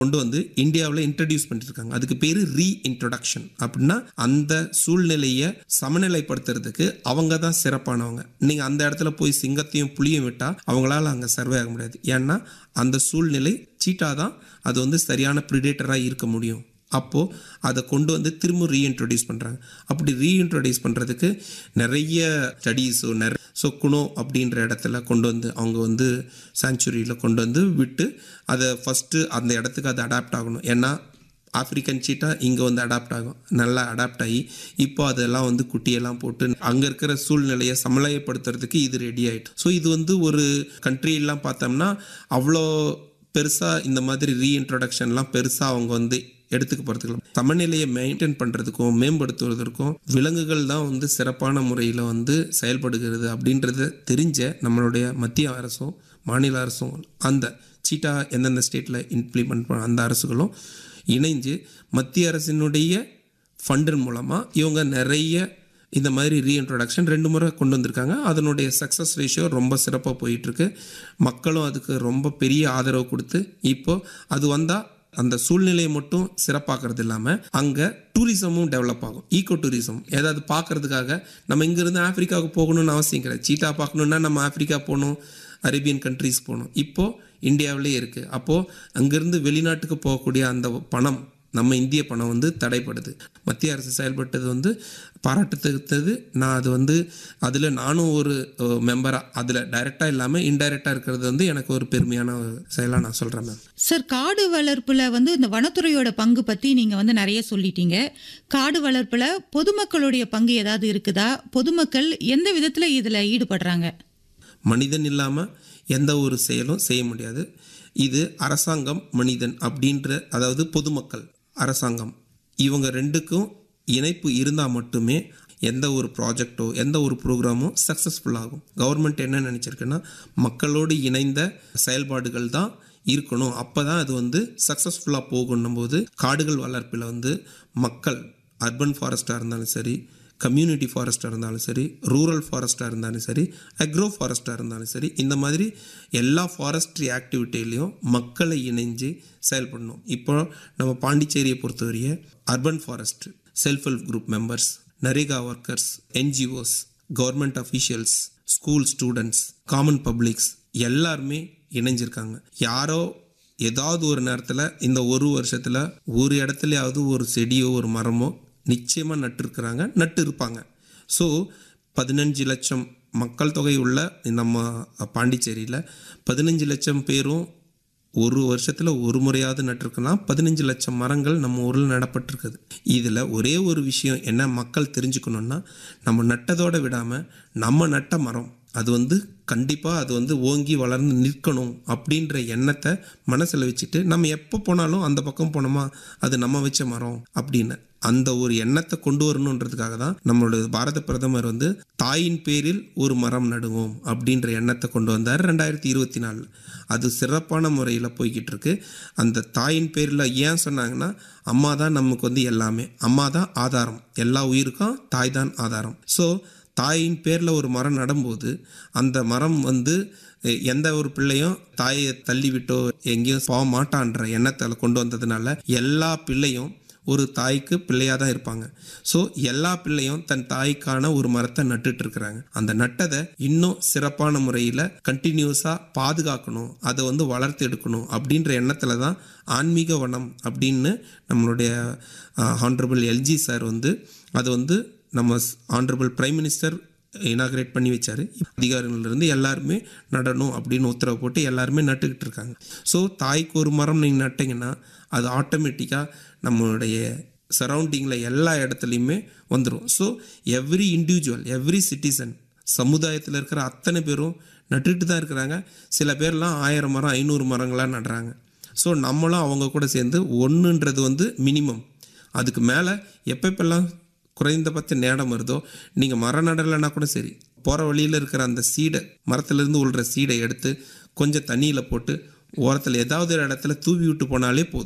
கொண்டு வந்து இந்தியாவில் இன்ட்ரடியூஸ் பண்ணிருக்காங்க அதுக்கு பேர் ரீ இன்ட்ரொடக்ஷன் அப்படின்னா அந்த சூழ்நிலையை சமநிலைப்படுத்துறதுக்கு அவங்க தான் சிறப்பானவங்க நீங்கள் அந்த இடத்துல போய் சிங்கத்தையும் புளியும் விட்டால் அவங்களால அங்கே சர்வே ஆக முடியாது ஏன்னா அந்த சூழ்நிலை சீட்டா தான் அது வந்து சரியான ப்ரிடேட்டராக இருக்க முடியும் அப்போது அதை கொண்டு வந்து திரும்ப ரீஇன்ட்ரடியூஸ் பண்ணுறாங்க அப்படி ரீஇன்ட்ரடியூஸ் பண்ணுறதுக்கு நிறைய ஸ்டடீஸோ நிறைய ஸோ குணோ அப்படின்ற இடத்துல கொண்டு வந்து அவங்க வந்து சாங்சுரியில் கொண்டு வந்து விட்டு அதை ஃபஸ்ட்டு அந்த இடத்துக்கு அது அடாப்ட் ஆகணும் ஏன்னா ஆப்பிரிக்கன் சீட்டா இங்கே வந்து அடாப்ட் ஆகும் நல்லா அடாப்ட் ஆகி இப்போ அதெல்லாம் வந்து குட்டியெல்லாம் போட்டு அங்கே இருக்கிற சூழ்நிலையை சமநிலைப்படுத்துறதுக்கு இது ரெடி ஆகிட்டு ஸோ இது வந்து ஒரு கண்ட்ரியெல்லாம் பார்த்தோம்னா அவ்வளோ பெருசாக இந்த மாதிரி ரீஇன்ட்ரொடக்ஷன்லாம் பெருசாக அவங்க வந்து எடுத்துக்க போகிறதுக்கு சமநிலையை மெயின்டைன் பண்ணுறதுக்கும் மேம்படுத்துவதற்கும் விலங்குகள் தான் வந்து சிறப்பான முறையில் வந்து செயல்படுகிறது அப்படின்றத தெரிஞ்ச நம்மளுடைய மத்திய அரசும் மாநில அரசும் அந்த சீட்டா எந்தெந்த ஸ்டேட்டில் இம்ப்ளிமெண்ட் பண்ண அந்த அரசுகளும் இணைஞ்சு மத்திய அரசினுடைய ஃபண்டின் மூலமாக இவங்க நிறைய இந்த மாதிரி ரீஇன்ட்ரொடக்ஷன் ரெண்டு முறை கொண்டு வந்திருக்காங்க அதனுடைய சக்ஸஸ் ரேஷியோ ரொம்ப சிறப்பாக போயிட்டுருக்கு மக்களும் அதுக்கு ரொம்ப பெரிய ஆதரவு கொடுத்து இப்போ அது வந்தால் அந்த சூழ்நிலையை மட்டும் சிறப்பாக்குறது இல்லாமல் அங்கே டூரிசமும் டெவலப் ஆகும் ஈகோ டூரிசம் ஏதாவது பார்க்கறதுக்காக நம்ம இங்கேருந்து ஆப்பிரிக்காவுக்கு போகணும்னு அவசியம் கிடையாது சீட்டா பார்க்கணுன்னா நம்ம ஆப்பிரிக்கா போகணும் அரேபியன் கண்ட்ரீஸ் போகணும் இப்போது இந்தியாவிலே இருக்குது அப்போது அங்கேருந்து வெளிநாட்டுக்கு போகக்கூடிய அந்த பணம் நம்ம இந்திய பணம் வந்து தடைப்படுது மத்திய அரசு செயல்பட்டது வந்து பாராட்டத்தக்கது நான் அது வந்து அதில் நானும் ஒரு மெம்பராக அதில் டைரெக்டாக இல்லாமல் இன்டைரக்டாக இருக்கிறது வந்து எனக்கு ஒரு பெருமையான செயலாக நான் சொல்கிறேன் மேம் சார் காடு வளர்ப்புல வந்து இந்த வனத்துறையோட பங்கு பத்தி நீங்க வந்து நிறைய சொல்லிட்டீங்க காடு வளர்ப்புல பொதுமக்களுடைய பங்கு ஏதாவது இருக்குதா பொதுமக்கள் எந்த விதத்துல இதுல ஈடுபடுறாங்க மனிதன் இல்லாமல் எந்த ஒரு செயலும் செய்ய முடியாது இது அரசாங்கம் மனிதன் அப்படின்ற அதாவது பொதுமக்கள் அரசாங்கம் இவங்க ரெண்டுக்கும் இணைப்பு இருந்தால் மட்டுமே எந்த ஒரு ப்ராஜெக்டோ எந்த ஒரு ப்ரோக்ராமும் சக்ஸஸ்ஃபுல் ஆகும் கவர்மெண்ட் என்ன நினச்சிருக்குன்னா மக்களோடு இணைந்த செயல்பாடுகள் தான் இருக்கணும் அப்போ தான் அது வந்து சக்ஸஸ்ஃபுல்லாக போகணும் போது காடுகள் வளர்ப்பில் வந்து மக்கள் அர்பன் ஃபாரஸ்ட்டாக இருந்தாலும் சரி கம்யூனிட்டி ஃபாரஸ்ட்டாக இருந்தாலும் சரி ரூரல் ஃபாரஸ்ட்டாக இருந்தாலும் சரி அக்ரோ ஃபாரஸ்ட்டாக இருந்தாலும் சரி இந்த மாதிரி எல்லா ஃபாரஸ்ட்ரி ஆக்டிவிட்டிலையும் மக்களை இணைஞ்சு செயல்படணும் இப்போ நம்ம பாண்டிச்சேரியை பொறுத்தவரைய urban forest self help group members NREGA workers NGOs government officials school students common publics எல்லாருமே இணைஞ்சிருக்காங்க யாரோ ஏதாவது ஒரு நேரத்தில் இந்த ஒரு வருஷத்தில் ஒரு இடத்துலையாவது ஒரு செடியோ ஒரு மரமோ நிச்சயமாக நட்டுருக்குறாங்க நட்டு இருப்பாங்க ஸோ பதினஞ்சு லட்சம் மக்கள் தொகை உள்ள நம்ம பாண்டிச்சேரியில் பதினஞ்சு லட்சம் பேரும் ஒரு வருஷத்தில் ஒரு முறையாவது நட்டிருக்கலாம் பதினஞ்சு லட்சம் மரங்கள் நம்ம ஊரில் நடப்பட்டிருக்குது இதில் ஒரே ஒரு விஷயம் என்ன மக்கள் தெரிஞ்சுக்கணுன்னா நம்ம நட்டதோடு விடாமல் நம்ம நட்ட மரம் அது வந்து கண்டிப்பாக அது வந்து ஓங்கி வளர்ந்து நிற்கணும் அப்படின்ற எண்ணத்தை மனசில் வச்சுட்டு நம்ம எப்போ போனாலும் அந்த பக்கம் போனோமா அது நம்ம வச்ச மரம் அப்படின்னு அந்த ஒரு எண்ணத்தை கொண்டு வரணுன்றதுக்காக தான் நம்மளோட பாரத பிரதமர் வந்து தாயின் பேரில் ஒரு மரம் நடுவோம் அப்படின்ற எண்ணத்தை கொண்டு வந்தார் ரெண்டாயிரத்தி இருபத்தி நாலில் அது சிறப்பான முறையில் போய்கிட்டு இருக்கு அந்த தாயின் பேரில் ஏன் சொன்னாங்கன்னா அம்மா தான் நமக்கு வந்து எல்லாமே அம்மா தான் ஆதாரம் எல்லா உயிருக்கும் தாய் தான் ஆதாரம் ஸோ தாயின் பேரில் ஒரு மரம் நடும்போது அந்த மரம் வந்து எந்த ஒரு பிள்ளையும் தாயை தள்ளி விட்டோ எங்கேயும் போக மாட்டான்ற எண்ணத்தில் கொண்டு வந்ததுனால எல்லா பிள்ளையும் ஒரு தாய்க்கு பிள்ளையாக தான் இருப்பாங்க ஸோ எல்லா பிள்ளையும் தன் தாய்க்கான ஒரு மரத்தை நட்டுட்டு இருக்கிறாங்க அந்த நட்டதை இன்னும் சிறப்பான முறையில் கண்டினியூஸாக பாதுகாக்கணும் அதை வந்து வளர்த்து எடுக்கணும் அப்படின்ற எண்ணத்தில் தான் ஆன்மீக வனம் அப்படின்னு நம்மளுடைய ஹான்ரபிள் எல்ஜி சார் வந்து அது வந்து நம்ம ஆனரபிள் பிரைம் மினிஸ்டர் இனாகிரேட் பண்ணி வச்சார் அதிகாரிகளிருந்து எல்லாருமே நடணும் அப்படின்னு உத்தரவு போட்டு எல்லாருமே நட்டுக்கிட்டு இருக்காங்க ஸோ தாய்க்கு ஒரு மரம் நீங்கள் நட்டிங்கன்னா அது ஆட்டோமேட்டிக்காக நம்மளுடைய சரௌண்டிங்கில் எல்லா இடத்துலையுமே வந்துடும் so every individual every citizen சமுதாயத்தில் இருக்கிற அத்தனை பேரும் நட்டுட்டு தான் இருக்கிறாங்க சில பேர்லாம் ஆயிரம் மரம் ஐநூறு மரங்களாக நடுறாங்க ஸோ நம்மளும் அவங்க கூட சேர்ந்து ஒன்றுன்றது வந்து மினிமம் அதுக்கு மேலே எப்பப்பெல்லாம் குறைந்தபட்ச நேரம் வருதோ நீங்கள் மரம் நடலைன்னா கூட சரி போகிற வழியில் இருக்கிற அந்த சீடை மரத்துலேருந்து உள்ள சீடை எடுத்து கொஞ்சம் தண்ணியில் போட்டு ஓரத்தில் ஏதாவது ஒரு இடத்துல தூவி விட்டு போனாலே போதும்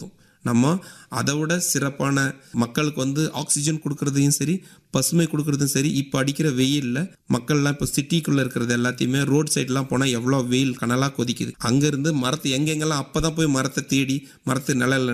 நம்ம அதை விட சிறப்பான மக்களுக்கு வந்து ஆக்சிஜன் கொடுக்கறதையும் சரி பசுமை கொடுக்கறதும் சரி இப்போ அடிக்கிற வெயிலில் மக்கள்லாம் இப்போ சிட்டிக்குள்ளே இருக்கிறது எல்லாத்தையுமே ரோட் சைட்லாம் போனால் எவ்வளோ வெயில் கனலாக கொதிக்குது அங்கேருந்து மரத்தை எங்கெங்கெல்லாம் அப்போ தான் போய் மரத்தை தேடி மரத்து நிழல்ல